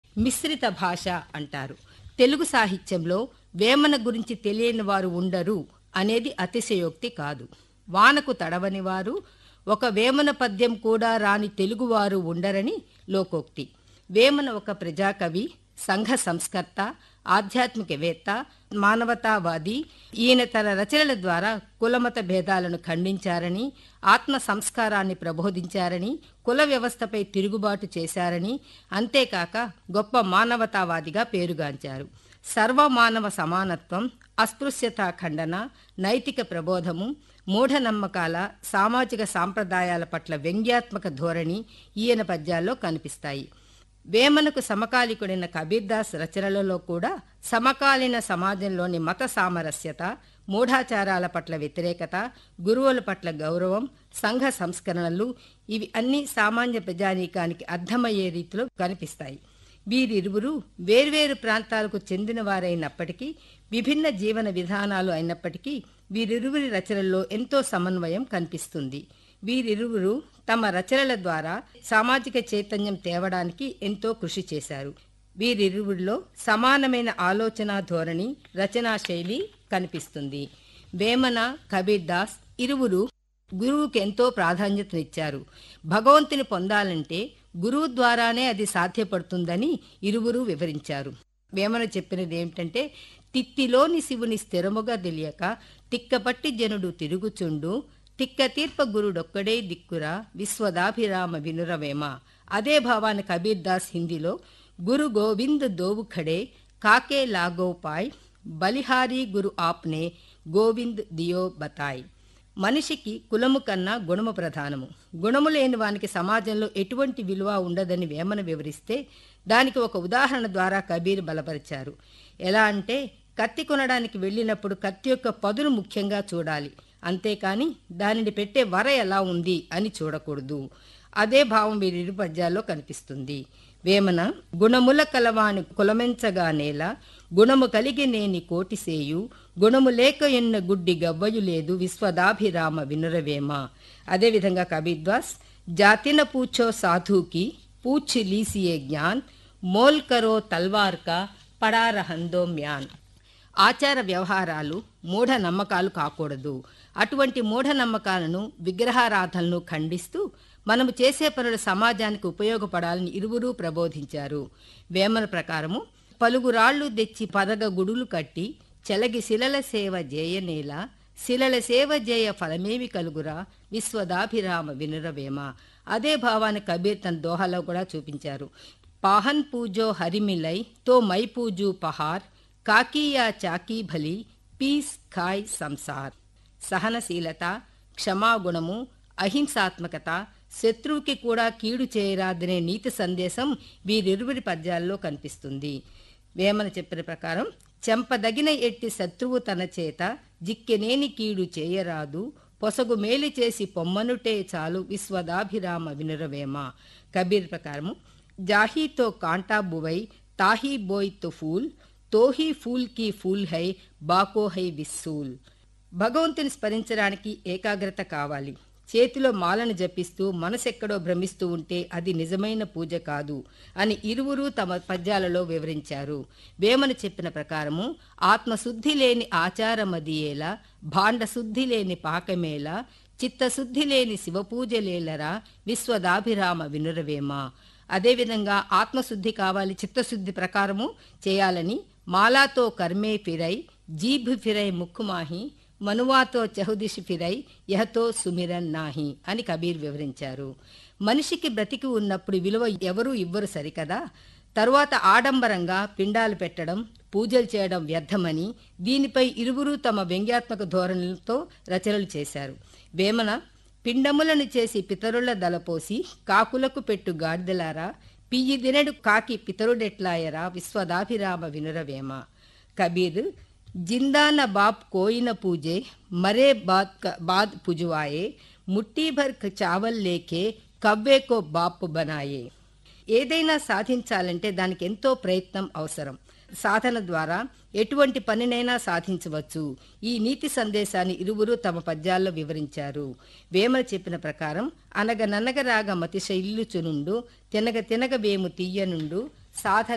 మిశ్రిత భాష అంటారు తెలుగు సాహిత్యంలో వేమన గురించి తెలియని వారు ఉండరు అనేది అతిశయోక్తి కాదు వానకు తడవని వారు ఒక వేమన పద్యం కూడా రాని తెలుగువారు ఉండరని లోకోక్తి వేమన ఒక ప్రజాకవి సంఘ సంస్కర్త ఆధ్యాత్మికవేత్త మానవతావాది ఈయన తన రచనల ద్వారా కులమత భేదాలను ఖండించారని ఆత్మ సంస్కారాన్ని ప్రబోధించారని కుల వ్యవస్థపై తిరుగుబాటు చేశారని అంతేకాక గొప్ప మానవతావాదిగా పేరుగాంచారు సర్వమానవ సమానత్వం అస్పృశ్యతా ఖండన నైతిక ప్రబోధము మూఢనమ్మకాల సామాజిక సాంప్రదాయాల పట్ల వ్యంగ్యాత్మక ధోరణి ఈయన పద్యాల్లో కనిపిస్తాయి వేమనకు సమకాలికుడైన కబీర్దాస్ రచనలలో కూడా సమకాలీన సమాజంలోని మత సామరస్యత మూఢాచారాల పట్ల వ్యతిరేకత గురువుల పట్ల గౌరవం సంఘ సంస్కరణలు ఇవి అన్ని సామాన్య ప్రజానీకానికి అర్థమయ్యే రీతిలో కనిపిస్తాయి వీరిరువురు వేర్వేరు ప్రాంతాలకు చెందిన వారైనప్పటికీ విభిన్న జీవన విధానాలు అయినప్పటికీ వీరిరువురి రచనల్లో ఎంతో సమన్వయం కనిపిస్తుంది వీరిరువురు తమ రచనల ద్వారా సామాజిక చైతన్యం తేవడానికి ఎంతో కృషి చేశారు వీరిరువురిలో సమానమైన ఆలోచన ధోరణి రచనా శైలి కనిపిస్తుంది వేమన కబీర్ దాస్ ఇరువురు గురువుకి ఎంతో ప్రాధాన్యతనిచ్చారు భగవంతుని పొందాలంటే గురువు ద్వారానే అది సాధ్యపడుతుందని ఇరువురు వివరించారు వేమన చెప్పినది ఏమిటంటే తిత్తిలోని శివుని స్థిరముగా తెలియక తిక్కపట్టి జనుడు తిరుగుచుండు తిక్క తీర్ప గురుడొక్కడే దిక్కురా విశ్వదాభిరామ వినురవేమ అదే భావాన్ని కబీర్ దాస్ హిందీలో గురు గోవింద్ దోవు ఖడే కాకే లాగోపాయ్ బలిహారీ గురు ఆప్నే గోవింద్ దియో బతాయ్ మనిషికి కులము కన్నా గుణము ప్రధానము గుణము లేని వానికి సమాజంలో ఎటువంటి విలువ ఉండదని వేమన వివరిస్తే దానికి ఒక ఉదాహరణ ద్వారా కబీర్ బలపరిచారు ఎలా అంటే కత్తి కొనడానికి వెళ్ళినప్పుడు కత్తి యొక్క పదును ముఖ్యంగా చూడాలి అంతేకాని దానిని పెట్టే వర ఎలా ఉంది అని చూడకూడదు అదే భావం వీరిరు పద్యాల్లో కనిపిస్తుంది వేమన గుణముల కలవాని కులమెంచగా నేల గుణము కలిగి నేని కోటిసేయు గుణము లేక ఎన్న గుడ్డి గవ్వయు లేదు విశ్వదాభిరామ వినురవేమ అదేవిధంగా కబీర్దాస్ జాతిన పూచో సాధుకి పూచి లీసియే జ్ఞాన్ మోల్ కరో తల్వార్ కా పడారహందో మ్యాన్ ఆచార వ్యవహారాలు మూఢ నమ్మకాలు కాకూడదు అటువంటి మూఢనమ్మకాలను విగ్రహారాధనలను ఖండిస్తూ మనము చేసే పనులు సమాజానికి ఉపయోగపడాలని ఇరువురూ ప్రబోధించారు వేమన ప్రకారము పలుగురాళ్లు తెచ్చి పదగ గుడులు కట్టి చెలగి శిలల సేవ జేయనేల శిలల సేవ జేయ ఫలమేమి కలుగురా విశ్వదాభిరామ వినురవేమ అదే భావాన్ని కబీర్ తన దోహాలో కూడా చూపించారు పాహన్ పూజో హరిమిలై తో మై పూజు పహార్ కాకీయా చాకీ భలి పీస్ ఖాయ్ సంసార్ సహనశీలత క్షమాగుణము అహింసాత్మకత శత్రువుకి కూడా కీడు చేయరాదనే నీతి సందేశం వీరిరువురి పద్యాల్లో కనిపిస్తుంది వేమన చెప్పిన ప్రకారం చెంపదగిన ఎట్టి శత్రువు తన చేత జిక్కెనేని కీడు చేయరాదు పొసగు మేలు చేసి పొమ్మనుటే చాలు విశ్వదాభిరామ వినురవేమ కబీర్ ప్రకారము జాహీతో కాంటా బువై తాహీ బోయ్ తో ఫూల్ తోహీ ఫూల్ కి ఫూల్ హై బాకో హై విస్సూల్ భగవంతుని స్మరించడానికి ఏకాగ్రత కావాలి చేతిలో మాలను జపిస్తూ మనసెక్కడో భ్రమిస్తూ ఉంటే అది నిజమైన పూజ కాదు అని ఇరువురు తమ పద్యాలలో వివరించారు వేమన చెప్పిన ప్రకారము ఆత్మశుద్ధి లేని ఆచారమదియేలా భాండశుద్ధి లేని పాకమేలా చిత్తశుద్ధి లేని శివపూజలేలరా విశ్వదాభిరామ వినురవేమ అదేవిధంగా ఆత్మశుద్ధి కావాలి చిత్తశుద్ధి ప్రకారము చేయాలని మాలాతో కర్మే ఫిరై జీభ్ ఫిరై ముక్కుమాహి మనువాతో చహుదిషి ఫిరై యహతో సుమిరన్ నాహి అని కబీర్ వివరించారు మనిషికి బ్రతికి ఉన్నప్పుడు విలువ ఎవరూ ఇవ్వరు సరికదా తరువాత ఆడంబరంగా పిండాలు పెట్టడం పూజలు చేయడం వ్యర్థమని దీనిపై ఇరువురు తమ వ్యంగ్యాత్మక ధోరణులతో రచనలు చేశారు వేమన పిండములను చేసి పితరుల దలపోసి కాకులకు పెట్టు గాడిదలారా పియ్యి దినడు కాకి పితరుడెట్లాయరా విశ్వదాభిరామ వినురవేమ కబీర్ జిందాన బాప్ కోయిన పూజే మరే బాద్ క- బాద్ పుజువాయే ముట్టీ భర్ క- చావల్ లేకే కవ్వే కో బాప్ బనాయే ఏదైనా సాధించాలంటే దానికి ఎంతో ప్రయత్నం అవసరం సాధన ద్వారా ఎటువంటి పనినైనా సాధించవచ్చు ఈ నీతి సందేశాన్ని ఇరువురు తమ పద్యాల్లో వివరించారు వేమన చెప్పిన ప్రకారం అనగ నన్నగ రాగ మతిశైల్లుచునుండు తినగ తినగ వేము తీయనుండు సాధన